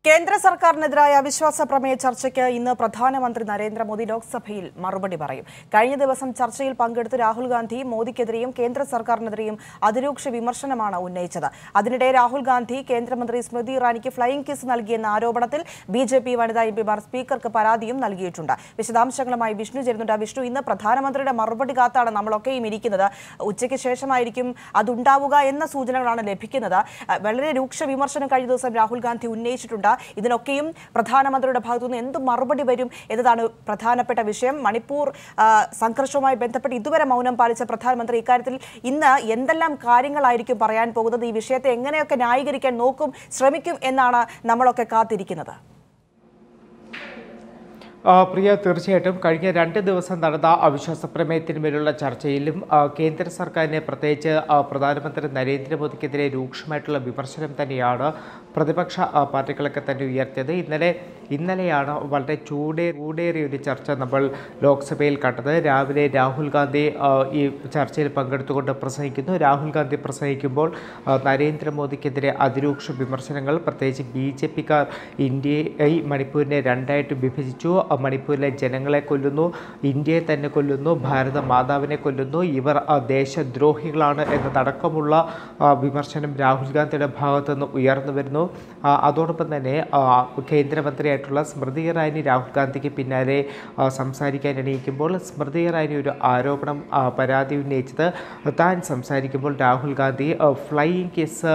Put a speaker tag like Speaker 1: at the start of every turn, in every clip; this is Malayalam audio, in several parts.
Speaker 1: കേന്ദ്ര സർക്കാരിനെതിരായ അവിശ്വാസ പ്രമേയ ചർച്ചയ്ക്ക് ഇന്ന് പ്രധാനമന്ത്രി നരേന്ദ്രമോദി ലോക്സഭയിൽ മറുപടി പറയും കഴിഞ്ഞ ദിവസം ചർച്ചയിൽ പങ്കെടുത്ത രാഹുൽ ഗാന്ധി മോദിക്കെതിരെയും കേന്ദ്ര സർക്കാരിനെതിരെയും അതിരൂക്ഷ വിമർശനമാണ് ഉന്നയിച്ചത് അതിനിടെ രാഹുൽ ഗാന്ധി കേന്ദ്രമന്ത്രി സ്മൃതി ഇറാനിക്ക് ഫ്ലൈയിംഗ് കിസ് നൽകിയെന്ന ആരോപണത്തിൽ ബി ജെ പി വനിതാ എം പിമാർ സ്പീക്കർക്ക് പരാതിയും നൽകിയിട്ടുണ്ട് വിശദാംശങ്ങളുമായി വിഷ്ണു ചേരുന്നുണ്ട് വിഷ്ണു ഇന്ന് പ്രധാനമന്ത്രിയുടെ മറുപടി കാത്താണ് നമ്മളൊക്കെയും ഇരിക്കുന്നത് ഉച്ചയ്ക്ക് ശേഷമായിരിക്കും അതുണ്ടാവുക എന്ന സൂചനകളാണ് ലഭിക്കുന്നത് അഹ് വളരെ രൂക്ഷ വിമർശനം കഴിഞ്ഞ ദിവസം രാഹുൽ ഗാന്ധി ഉന്നയിച്ചിട്ടുണ്ട് ഇതിനൊക്കെയും പ്രധാനമന്ത്രിയുടെ ഭാഗത്തുനിന്ന് എന്ത് മറുപടി വരും എന്നതാണ് പ്രധാനപ്പെട്ട വിഷയം മണിപ്പൂർ ആ, സംഘർഷവുമായി ബന്ധപ്പെട്ട് ഇതുവരെ മൗനം പാലിച്ച പ്രധാനമന്ത്രി ഇക്കാര്യത്തിൽ ഇന്ന് എന്തെല്ലാം കാര്യങ്ങളായിരിക്കും പറയാൻ പോകുന്നത് ഈ വിഷയത്തെ എങ്ങനെയൊക്കെ ന്യായീകരിക്കാൻ നോക്കും ശ്രമിക്കും എന്നാണ് നമ്മളൊക്കെ കാത്തിരിക്കുന്നത്
Speaker 2: ആ, പ്രിയ തീർച്ചയായിട്ടും കഴിഞ്ഞ രണ്ട് ദിവസം നടന്ന അവിശ്വാസ പ്രമേയത്തിന്മേലുള്ള ചർച്ചയിലും ആ, കേന്ദ്ര സർക്കാരിനെ പ്രത്യേകിച്ച് ആ, പ്രധാനമന്ത്രി നരേന്ദ്രമോദിക്കെതിരെ രൂക്ഷമായിട്ടുള്ള വിമർശനം തന്നെയാണ് പ്രതിപക്ഷ ആ, പാർട്ടികളൊക്കെ തന്നെ ഉയർത്തിയത് ഇന്നലെ ഇന്നലെയാണ് വളരെ ചൂടേ ചൂടേറിയ ഒരു ചർച്ച നമ്മൾ ലോക്സഭയിൽ കണ്ടത് രാവിലെ രാഹുൽ ഗാന്ധി ആ, ഈ ചർച്ചയിൽ പങ്കെടുത്തുകൊണ്ട് പ്രസംഗിക്കുന്നു രാഹുൽ ഗാന്ധി പ്രസംഗിക്കുമ്പോൾ ആ, നരേന്ദ്രമോദിക്കെതിരെ അതിരൂക്ഷ വിമർശനങ്ങൾ പ്രത്യേകിച്ച് ബി ജെ പിക്കാർ ഇന്ത്യയെ ഈ മണിപ്പൂരിനെ രണ്ടായിട്ട് വിഭജിച്ചു ആ, മണിപ്പൂരിലെ ജനങ്ങളെ കൊല്ലുന്നു ഇന്ത്യയെ തന്നെ കൊല്ലുന്നു ഭാരത മാതാവിനെ കൊല്ലുന്നു ഇവർ ആ, ദേശദ്രോഹികളാണ് എന്നതടക്കമുള്ള ആ, വിമർശനം രാഹുൽ ഗാന്ധിയുടെ ഭാഗത്തു നിന്ന് ഉയർന്നു വരുന്നു ആ, അതോടൊപ്പം തന്നെ ആ, കേന്ദ്രമന്ത്രിയായിട്ടുള്ള സ്മൃതി ഇറാനി രാഹുൽ ഗാന്ധിക്ക് പിന്നാലെ ആ, സംസാരിക്കാൻ എണീക്കുമ്പോൾ സ്മൃതി ഇറാനി ഒരു ആരോപണം ആ, പരാതി ഉന്നയിച്ചത് താൻ സംസാരിക്കുമ്പോൾ രാഹുൽ ഗാന്ധി ഫ്ലൈയിങ് കേസ്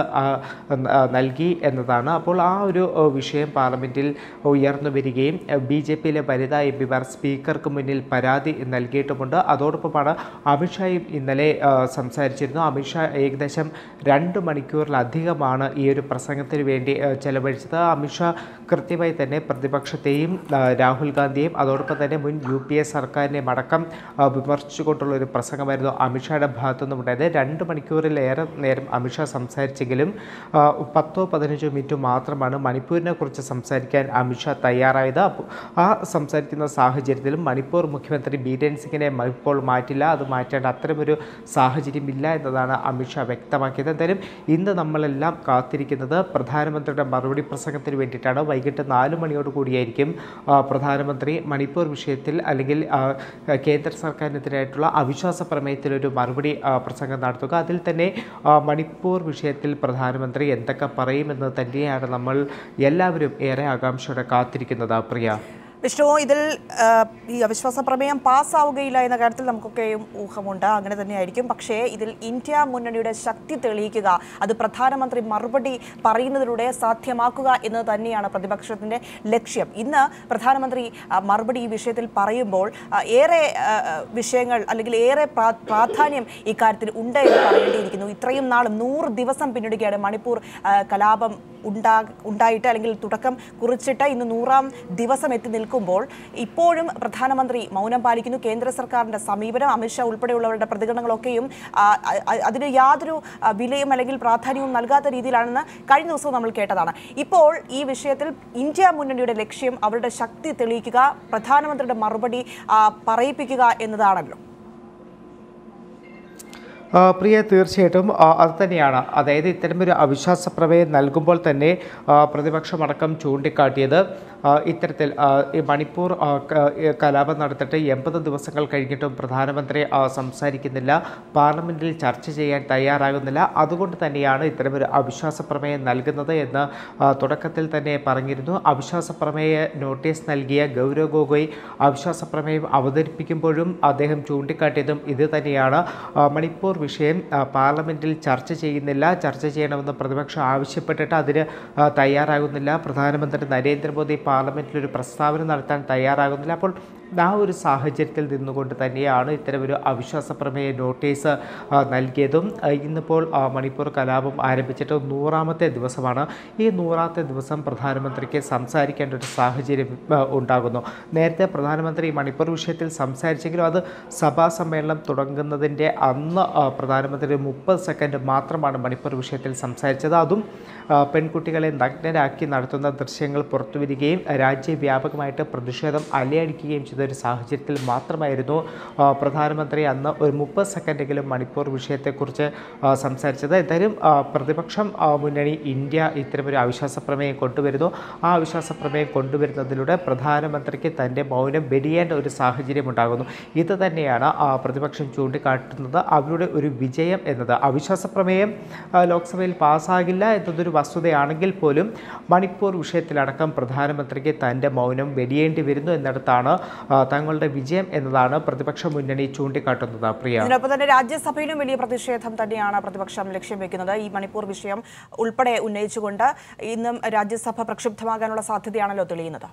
Speaker 2: നൽകി എന്നതാണ് അപ്പോൾ ആ ഒരു ആ, വിഷയം പാർലമെൻറ്റിൽ ഉയർന്നു വരികയും ബി ജെ പിയിലെ വനിതാ എം പിമാർ സ്പീക്കർക്ക് മുന്നിൽ പരാതി നൽകിയിട്ടുമുണ്ട് അതോടൊപ്പമാണ് അമിത്ഷായും ഇന്നലെ ആ, സംസാരിച്ചിരുന്നു അമിത്ഷാ ഏകദേശം രണ്ട് മണിക്കൂറിലധികമാണ് ഈ ഒരു പ്രസംഗത്തിന് വേണ്ടി ആ, ചെലവഴിച്ചത് അമിത്ഷാ കൃത്യമായി തന്നെ പ്രതിപക്ഷത്തെയും ആ, രാഹുൽ ഗാന്ധിയെയും അതോടൊപ്പം തന്നെ മുൻ യു പി എ സർക്കാരിനെയും അടക്കം ആ, വിമർശിച്ചുകൊണ്ടുള്ള ഒരു പ്രസംഗമായിരുന്നു അമിത്ഷായുടെ ഭാഗത്തുനിന്നും ഉണ്ടായത് രണ്ട് മണിക്കൂറിലേറെ നേരം അമിത്ഷാ സംസാരിച്ചെങ്കിലും ആ, പത്തോ പതിനഞ്ചോ മിനിറ്റ് മാത്രമാണ് മണിപ്പൂരിനെ കുറിച്ച് സംസാരിക്കാൻ അമിത്ഷാ തയ്യാറായത് അപ്പോൾ ആ സംസാരിക്കുന്ന സാഹചര്യത്തിലും മണിപ്പൂർ മുഖ്യമന്ത്രി ബീരൻ സിംഗിനെ ഇപ്പോൾ മാറ്റില്ല അത് മാറ്റേണ്ട അത്തരമൊരു സാഹചര്യമില്ല എന്നതാണ് അമിത്ഷാ വ്യക്തമാക്കിയത് എന്തായാലും ഇന്ന് നമ്മളെല്ലാം കാത്തിരിക്കുന്നത് പ്രധാനമന്ത്രിയുടെ മറുപടി പ്രസംഗത്തിന് വേണ്ടിയിട്ടാണ് വൈകിട്ട് നാല് മണിയോട് കൂടിയായിരിക്കും ആ, പ്രധാനമന്ത്രി മണിപ്പൂർ വിഷയത്തിൽ അല്ലെങ്കിൽ ആ, കേന്ദ്ര സർക്കാരിനെതിരായിട്ടുള്ള അവിശ്വാസ പ്രമേയത്തിലൊരു മറുപടി ആ, പ്രസംഗം നടത്തുക അതിൽ തന്നെ ആ, മണിപ്പൂർ വിഷയത്തിൽ പ്രധാനമന്ത്രി എന്തൊക്കെ പറയുമെന്ന് തന്നെയാണ് നമ്മൾ എല്ലാവരും ഏറെ ആകാംക്ഷയോടെ കാത്തിരിക്കുന്നത് പ്രിയ
Speaker 1: വിഷ്ണു ഇതിൽ ആ, ഈ അവിശ്വാസ പ്രമേയം പാസ്സാവുകയില്ല എന്ന കാര്യത്തിൽ നമുക്കൊക്കെയും ഊഹമുണ്ട് അങ്ങനെ തന്നെയായിരിക്കും പക്ഷേ ഇതിൽ ഇന്ത്യ മുന്നണിയുടെ ശക്തി തെളിയിക്കുക അത് പ്രധാനമന്ത്രി മറുപടി പറയുന്നതിലൂടെ സാധ്യമാക്കുക എന്നത് തന്നെയാണ് പ്രതിപക്ഷത്തിന്റെ ലക്ഷ്യം ഇന്ന് പ്രധാനമന്ത്രി ആ, മറുപടി ഈ വിഷയത്തിൽ പറയുമ്പോൾ ആ, ഏറെ ആ, വിഷയങ്ങൾ അല്ലെങ്കിൽ ഏറെ പ്രാ- പ്രാധാന്യം ഇക്കാര്യത്തിൽ ഉണ്ട് എന്ന് പറയേണ്ടിയിരിക്കുന്നു ഇത്രയും നാൾ നൂറ് ദിവസം പിന്നിടുകയാണ് മണിപ്പൂർ ആ, കലാപം ഉണ്ടാ ഉണ്ടായിട്ട് അല്ലെങ്കിൽ തുടക്കം കുറിച്ചിട്ട് ഇന്ന് നൂറാം ദിവസം എത്തി നിൽക്കുമ്പോൾ ഇപ്പോഴും പ്രധാനമന്ത്രി മൗനം പാലിക്കുന്നു കേന്ദ്ര സർക്കാരിന്റെ സമീപനം അമിത്ഷാ ഉൾപ്പെടെയുള്ളവരുടെ പ്രതികരണങ്ങളൊക്കെയും ആ, അ- അതിന് യാതൊരു ആ, വിലയും അല്ലെങ്കിൽ പ്രാധാന്യവും നൽകാത്ത രീതിയിലാണെന്ന് കഴിഞ്ഞ ദിവസവും നമ്മൾ കേട്ടതാണ് ഇപ്പോൾ ഈ വിഷയത്തിൽ ഇന്ത്യ മുന്നണിയുടെ ലക്ഷ്യം അവരുടെ ശക്തി തെളിയിക്കുക പ്രധാനമന്ത്രിയുടെ മറുപടി ആ, പറയിപ്പിക്കുക എന്നതാണല്ലോ
Speaker 2: ആ, പ്രിയ തീർച്ചയായിട്ടും ആ, അത് തന്നെയാണ് അതായത് ഇത്തരമൊരു അവിശ്വാസ പ്രമേയം നൽകുമ്പോൾ തന്നെ ആ, പ്രതിപക്ഷമടക്കം ചൂണ്ടിക്കാട്ടിയത് ആ, ഇത്തരത്തിൽ ആ, ഈ മണിപ്പൂർ ആ, ക- ഈ കലാപം നടത്തിയിട്ട് എൺപത് ദിവസങ്ങൾ കഴിഞ്ഞിട്ടും പ്രധാനമന്ത്രി ആ, സംസാരിക്കുന്നില്ല പാർലമെൻറ്റിൽ ചർച്ച ചെയ്യാൻ തയ്യാറാകുന്നില്ല അതുകൊണ്ട് തന്നെയാണ് ഇത്തരമൊരു അവിശ്വാസ പ്രമേയം നൽകുന്നത് എന്ന് ആ, തുടക്കത്തിൽ തന്നെ പറഞ്ഞിരുന്നു അവിശ്വാസ പ്രമേയ നോട്ടീസ് നൽകിയ ഗൗരവ് ഗൊഗോയ് അവിശ്വാസ പ്രമേയം അവതരിപ്പിക്കുമ്പോഴും അദ്ദേഹം ചൂണ്ടിക്കാട്ടിയതും ഇത് തന്നെയാണ് ആ, മണിപ്പൂർ വിഷയം ആ, പാർലമെൻറ്റിൽ ചർച്ച ചെയ്യുന്നില്ല ചർച്ച ചെയ്യണമെന്ന് പ്രതിപക്ഷം ആവശ്യപ്പെട്ടിട്ട് അതിന് ആ, തയ്യാറാകുന്നില്ല പ്രധാനമന്ത്രി നരേന്ദ്രമോദി പാർലമെൻറ്റിൽ ഒരു പ്രസ്താവന നടത്താൻ തയ്യാറാകുന്നില്ല അപ്പോൾ ആ ഒരു സാഹചര്യത്തിൽ നിന്നുകൊണ്ട് തന്നെയാണ് ഇത്തരമൊരു അവിശ്വാസ പ്രമേയ നോട്ടീസ് ആ, നൽകിയതും ആ, ഇന്നിപ്പോൾ ആ, മണിപ്പൂർ കലാപം ആരംഭിച്ചിട്ട് നൂറാമത്തെ ദിവസമാണ് ഈ നൂറാമത്തെ ദിവസം പ്രധാനമന്ത്രിക്ക് സംസാരിക്കേണ്ട ഒരു സാഹചര്യം ആ, ഉണ്ടാകുന്നു നേരത്തെ പ്രധാനമന്ത്രി മണിപ്പൂർ വിഷയത്തിൽ സംസാരിച്ചെങ്കിലും അത് സഭാ സമ്മേളനം തുടങ്ങുന്നതിൻ്റെ അന്ന് ആ, പ്രധാനമന്ത്രി മുപ്പത് സെക്കൻഡ് മാത്രമാണ് മണിപ്പൂർ വിഷയത്തിൽ സംസാരിച്ചത് അതും ആ, പെൺകുട്ടികളെ നഗ്നരാക്കി നടത്തുന്ന ദൃശ്യങ്ങൾ പുറത്തുവരികയും രാജ്യവ്യാപകമായിട്ട് പ്രതിഷേധം അലയടിക്കുകയും ചെയ്ത ഒരു സാഹചര്യത്തിൽ മാത്രമായിരുന്നു ആ, പ്രധാനമന്ത്രി അന്ന് ഒരു മുപ്പത് സെക്കൻഡെങ്കിലും മണിപ്പൂർ വിഷയത്തെക്കുറിച്ച് ആ, സംസാരിച്ചത് എന്തായാലും ആ, പ്രതിപക്ഷം ആ, മുന്നണി ഇന്ത്യ ഇത്തരമൊരു അവിശ്വാസ പ്രമേയം കൊണ്ടുവരുന്നു ആ അവിശ്വാസ പ്രമേയം കൊണ്ടുവരുന്നതിലൂടെ പ്രധാനമന്ത്രിക്ക് തൻ്റെ മൗനം വെടിയേണ്ട ഒരു സാഹചര്യം ഉണ്ടാകുന്നു ഇത് തന്നെയാണ് ആ, പ്രതിപക്ഷം ചൂണ്ടിക്കാട്ടുന്നത് അവരുടെ ഒരു വിജയം എന്നത് അവിശ്വാസ പ്രമേയം ആ, ലോക്സഭയിൽ പാസ്സാകില്ല എന്നതൊരു വസ്തുതയാണെങ്കിൽ പോലും മണിപ്പൂർ വിഷയത്തിലടക്കം പ്രധാനമന്ത്രിക്ക് തൻ്റെ മൗനം വെടിയേണ്ടി വരുന്നു എന്നിടത്താണ് ആ, തങ്ങളുടെ വിജയം എന്നതാണ് പ്രതിപക്ഷ മുന്നണി ചൂണ്ടിക്കാട്ടുന്നത് പ്രിയ
Speaker 1: ഇതിനൊപ്പം തന്നെ രാജ്യസഭയിലും വലിയ പ്രതിഷേധം തന്നെയാണ് പ്രതിപക്ഷം ലക്ഷ്യം വെക്കുന്നത് ഈ മണിപ്പൂർ വിഷയം ഉൾപ്പെടെ ഉന്നയിച്ചുകൊണ്ട് ഇന്നും രാജ്യസഭ പ്രക്ഷുബ്ധമാകാനുള്ള സാധ്യതയാണല്ലോ തെളിയുന്നത്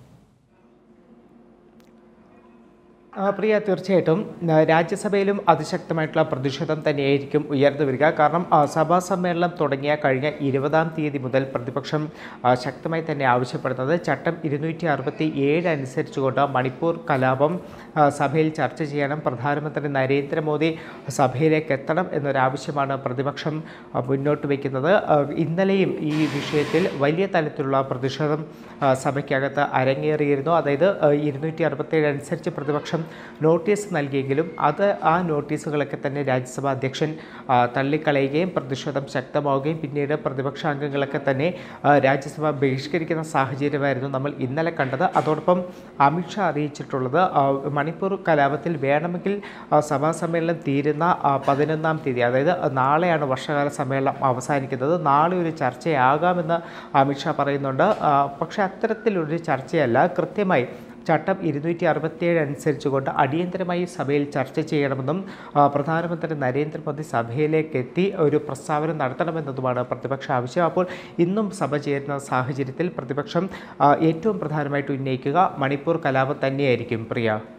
Speaker 2: ആ, പ്രിയ തീർച്ചയായിട്ടും ആ, രാജ്യസഭയിലും അതിശക്തമായിട്ടുള്ള പ്രതിഷേധം തന്നെയായിരിക്കും ഉയർന്നു വരിക കാരണം ആ, സഭാ സമ്മേളനം തുടങ്ങിയ കഴിഞ്ഞ ഇരുപതാം തീയതി മുതൽ പ്രതിപക്ഷം ആ, ശക്തമായി തന്നെ ആവശ്യപ്പെടുന്നത് ചട്ടം ഇരുന്നൂറ്റി അറുപത്തി ഏഴ് അനുസരിച്ചുകൊണ്ട് മണിപ്പൂർ കലാപം ആ, സഭയിൽ ചർച്ച ചെയ്യണം പ്രധാനമന്ത്രി നരേന്ദ്രമോദി സഭയിലേക്ക് എത്തണം എന്നൊരാവശ്യമാണ് പ്രതിപക്ഷം ആ, മുന്നോട്ട് വയ്ക്കുന്നത് ആ, ഇന്നലെയും ഈ വിഷയത്തിൽ വലിയ തലത്തിലുള്ള പ്രതിഷേധം ആ, സഭയ്ക്കകത്ത് അരങ്ങേറിയിരുന്നു അതായത് ഇരുന്നൂറ്റി അറുപത്തേഴ് അനുസരിച്ച് പ്രതിപക്ഷം നോട്ടീസ് നൽകിയെങ്കിലും അത് ആ നോട്ടീസുകളൊക്കെ തന്നെ രാജ്യസഭാ അധ്യക്ഷൻ ആ, തള്ളിക്കളയുകയും പ്രതിഷേധം ശക്തമാവുകയും പിന്നീട് പ്രതിപക്ഷ അംഗങ്ങളൊക്കെ തന്നെ ആ, രാജ്യസഭ ബഹിഷ്കരിക്കുന്ന സാഹചര്യമായിരുന്നു നമ്മൾ ഇന്നലെ കണ്ടത് അതോടൊപ്പം അമിത്ഷാ അറിയിച്ചിട്ടുള്ളത് ആ, മണിപ്പൂർ കലാപത്തിൽ വേണമെങ്കിൽ ആ, സഭാ സമ്മേളനം തീരുന്ന ആ, പതിനൊന്നാം തീയതി അതായത് നാളെയാണ് വർഷകാല സമ്മേളനം അവസാനിക്കുന്നത് നാളെ ഒരു ചർച്ചയാകാമെന്ന് അമിത്ഷാ പറയുന്നുണ്ട് ആ, പക്ഷേ അത്തരത്തിലൊരു ചർച്ചയല്ല കൃത്യമായി ചട്ടം ഇരുന്നൂറ്റി അറുപത്തിയേഴ് അനുസരിച്ചുകൊണ്ട് അടിയന്തരമായി സഭയിൽ ചർച്ച ചെയ്യണമെന്നും ആ, പ്രധാനമന്ത്രി നരേന്ദ്രമോദി സഭയിലേക്ക് എത്തി ഒരു പ്രസ്താവന നടത്തണമെന്നതുമാണ് പ്രതിപക്ഷ ആവശ്യം അപ്പോൾ ഇന്നും സഭ ചേരുന്ന സാഹചര്യത്തിൽ പ്രതിപക്ഷം ആ, ഏറ്റവും പ്രധാനമായിട്ട് ഉന്നയിക്കുക മണിപ്പൂർ കലാപം തന്നെയായിരിക്കും പ്രിയ